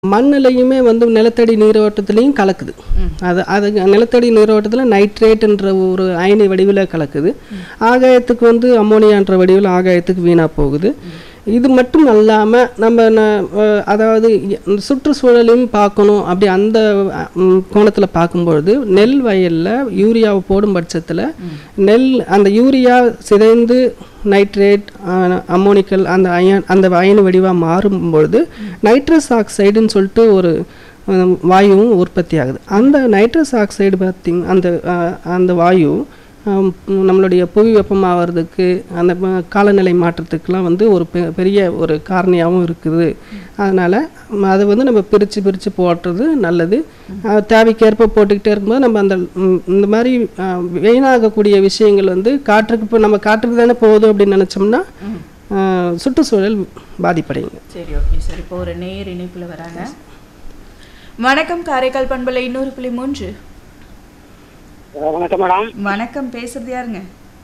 மண்ணுலையுமே வந்து நிலத்தடி நீரோட்டத்துலேயும் கலக்குது அது அது நிலத்தடி நீரோட்டத்தில் நைட்ரேட்ன்ற ஒரு அயனி வடிவில் கலக்குது ஆகாயத்துக்கு வந்து அம்மோனியான்ற வடிவில் ஆகாயத்துக்கு வீணாக போகுது இது மட்டும் அல்லாமல் நம்ம ந- அஹ் அதாவது இ- சுற்றுச்சூழலையும் பார்க்கணும் அப்படி அந்த கோணத்தில் பார்க்கும்பொழுது நெல் வயலில் யூரியாவை போடும் பட்சத்தில் நெல் அந்த யூரியா சிதைந்து நைட்ரேட் அம்மோனிக்கல் அந்த அயன் அந்த அயனு வடிவாக மாறும்பொழுது நைட்ரஸ் ஆக்சைடுன்னு சொல்லிட்டு ஒரு அஹ், வாயுவும் உற்பத்தி ஆகுது அந்த நைட்ரஸ் ஆக்சைடு பார்த்திங் அந்த அஹ், அந்த வாயு ஆம், நம்மளுடைய புவி வெப்பமாகிறதுக்கு அந்த ம- காலநிலை மாற்றத்துக்கெலாம் வந்து ஒரு பெ- பெரிய ஒரு காரணியாகவும் இருக்குது அதனால் அதை வந்து நம்ம பிரித்து பிரித்து போடுறது நல்லது அஹ், தேவைக்கேற்ப போட்டுக்கிட்டே இருக்கும்போது நம்ம அந்த ம், இந்த மாதிரி அஹ், வீணாகக்கூடிய விஷயங்கள் வந்து காற்றுக்கு இப்போ நம்ம காற்றுக்கு தானே போகுது அப்படின்னு நினச்சோம்னா அஹ், சுற்றுச்சூழல் பாதிப்படையுங்க சரி ஓகே சார் இப்போ ஒரு நேர் இணைப்புல வராங்க வணக்கம் காரைக்கால் பண்பலை இன்னொரு புள்ளி மூன்று வணக்கம் மேடம் வணக்கம் பேசுறது யாருங்க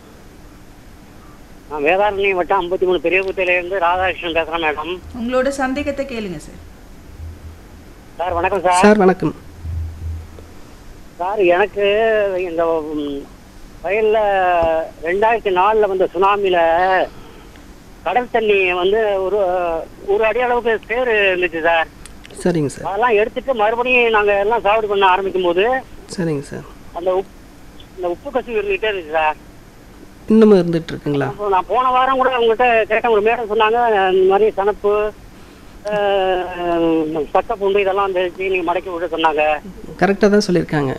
நான் வேதாரண்யம் வட்டம் ஐம்பத்தி மூணு பெரிய குத்தையிலேருந்து ராதாகிருஷ்ணன் பேசுகிறேன் மேடம் உங்களோட சந்தேகத்தை கேளுங்க சார் சார் வணக்கம் சார் சார் வணக்கம் சார் எனக்கு இந்த ம், வயல்ல ரெண்டாயிரத்தி நாலில் வந்த சுனாமியில் கடல் தண்ணி வந்து ஒரு ஒரு அடி அளவுக்கு சேறு இருந்துச்சு சார் சரிங்க சார் அதெல்லாம் எடுத்துட்டு மறுபடியும் நாங்கள் எல்லாம் சாகுபடி பண்ண ஆரம்பிக்கும் போது சரிங்க சார் அந்த உப் இந்த உப்பு கசிவு இருந்துகிட்டே இருந்துச்சு சார் இன்னமும் இருந்துட்டு இருக்குங்களா அப்போ நான் போன வாரம் கூட உங்கள்கிட்ட கேட்டேன் ஒரு மேடம் சொன்னாங்க இந்த மாதிரி சனப்பு அஹ், சக்க பூண்டு இதெல்லாம் வந்து நீங்க மடக்கி விட சொன்னாங்க கரெக்டாக தான் சொல்லியிருக்காங்க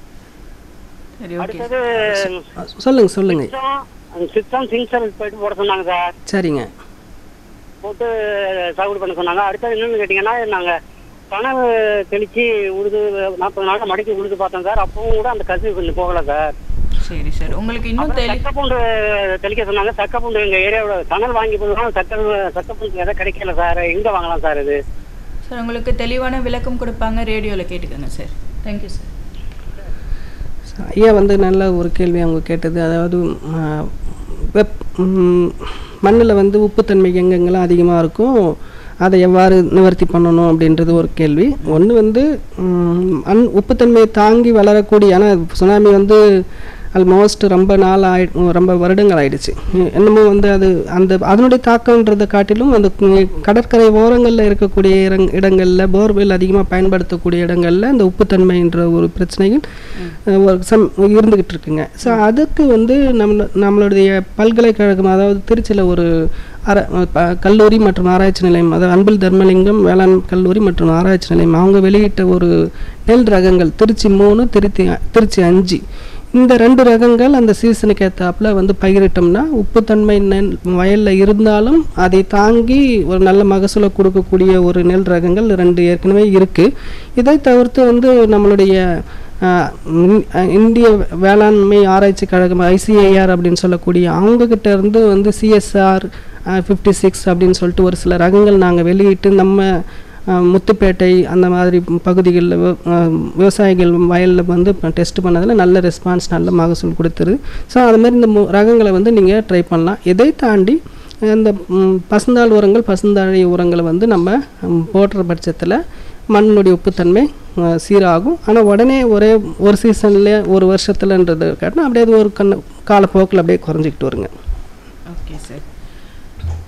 சரி ஓகே அடுத்தது சொல்லுங்க சொல்லுங்க சிக்ஸம் சிங்சல் போயிட்டு போட சொன்னாங்க சார் சரிங்க போட்டு சாகுபடி பண்ண சொன்னாங்க அடுத்தது என்னன்னு கேட்டிங்கன்னா நாங்க கனவு தெளிச்சு உழுது நாற்பது நாள் மடக்கி உழுது பார்த்தோம் சார் அப்பவும் கூட அந்த கசிவு கொஞ்சம் போகல சார் சரி சார் உங்களுக்கு இன்னும் அப்புறம் தெளி சக்க பூண்டு தெளிக்க சொன்னாங்க சக்க பூண்டு எங்க ஏரியாவோட கனல் வாங்கி போதும் சக்க சக்க பூண்டு எதை கிடைக்கல சார் எங்க வாங்கலாம் சார் இது சார் உங்களுக்கு தெளிவான விளக்கம் கொடுப்பாங்க ரேடியோல கேட்டுக்கோங்க சார் தேங்க்யூ சார் ஐயா வந்து நல்ல ஒரு கேள்வி அவங்க கேட்டது அதாவது ஆ, வெப் மண்ணில் வந்து உப்புத்தன்மை எங்கெங்கெல்லாம் அதிகமாக இருக்கும் அதை எவ்வாறு நிவர்த்தி பண்ணணும் அப்படின்றது ஒரு கேள்வி ஒன்று வந்து ம், மண் உப்புத்தன்மையை தாங்கி வளரக்கூடிய ஆனால் சுனாமி வந்து ஆல்மோஸ்ட் ரொம்ப நாள் ஆயி ரொம்ப வருடங்கள் ஆயிடுச்சு என்னமோ வந்து அது அந்த அதனுடைய தாக்கம்ன்றதை காட்டிலும் அந்த கு- கடற்கரை ஓரங்களில் இருக்கக்கூடிய இடங் இடங்களில் போர்வெல் அதிகமாக பயன்படுத்தக்கூடிய இடங்களில் அந்த உப்புத்தன்மைன்ற ஒரு பிரச்சனைகள் அஹ், ஒரு சம் இருந்துக்கிட்டு இருக்குங்க ஸோ அதுக்கு வந்து நம்ம நம்மளுடைய பல்கலைக்கழகம் அதாவது திருச்சியில் ஒரு அர ப- கல்லூரி மற்றும் ஆராய்ச்சி நிலையம் அதாவது அன்பில் தர்மலிங்கம் வேளாண் கல்லூரி மற்றும் ஆராய்ச்சி நிலையம் அவங்க வெளியிட்ட ஒரு நெல் ரகங்கள் திருச்சி மூணு திருச்சி திருச்சி அஞ்சு இந்த ரெண்டு ரகங்கள் அந்த சீசனுக்கு ஏற்றாப்புல வந்து பயிரிட்டோம்னா உப்புத்தன்மை நெல் வயலில் இருந்தாலும் அதை தாங்கி ஒரு நல்ல மகசூலை கொடுக்கக்கூடிய ஒரு நெல் ரகங்கள் ரெண்டு ஏற்கனவே இருக்குது இதை தவிர்த்து வந்து நம்மளுடைய ஆஹ், இந்- அஹ், இந்திய வேளாண்மை ஆராய்ச்சி கழகம் ஐசிஐஆர் அப்படின்னு சொல்லக்கூடிய அவங்கக்கிட்ட இருந்து வந்து சிஎஸ்ஆர் ஃபிஃப்டி சிக்ஸ் அப்படின்னு சொல்லிட்டு ஒரு சில ரகங்கள் நாங்கள் வெளியிட்டு நம்ம ஆஹ், முத்துப்பேட்டை அந்த மாதிரி பகுதிகளில் விவசாயிகள் வயலில் வந்து டெஸ்ட் பண்ணதில் நல்ல ரெஸ்பான்ஸ் நல்ல மகசூல் கொடுத்துரு ஸோ அது மாதிரி இந்த மு- ரகங்களை வந்து நீங்கள் ட்ரை பண்ணலாம் இதை தாண்டி இந்த ம், பசுந்தாள் உரங்கள் பசுந்தாழை உரங்களை வந்து நம்ம ம், போடுற பட்சத்தில் மண்ணுடைய உப்புத்தன்மை அஹ், சீராகும் ஆனால் உடனே ஒரே ஒரு சீசனில் ஒரு வருஷத்துலன்றது காட்டினா அப்படியே அது ஒரு கண்ணு காலப்போக்கில் அப்படியே குறைஞ்சிக்கிட்டு வருங்க ஓகே சார்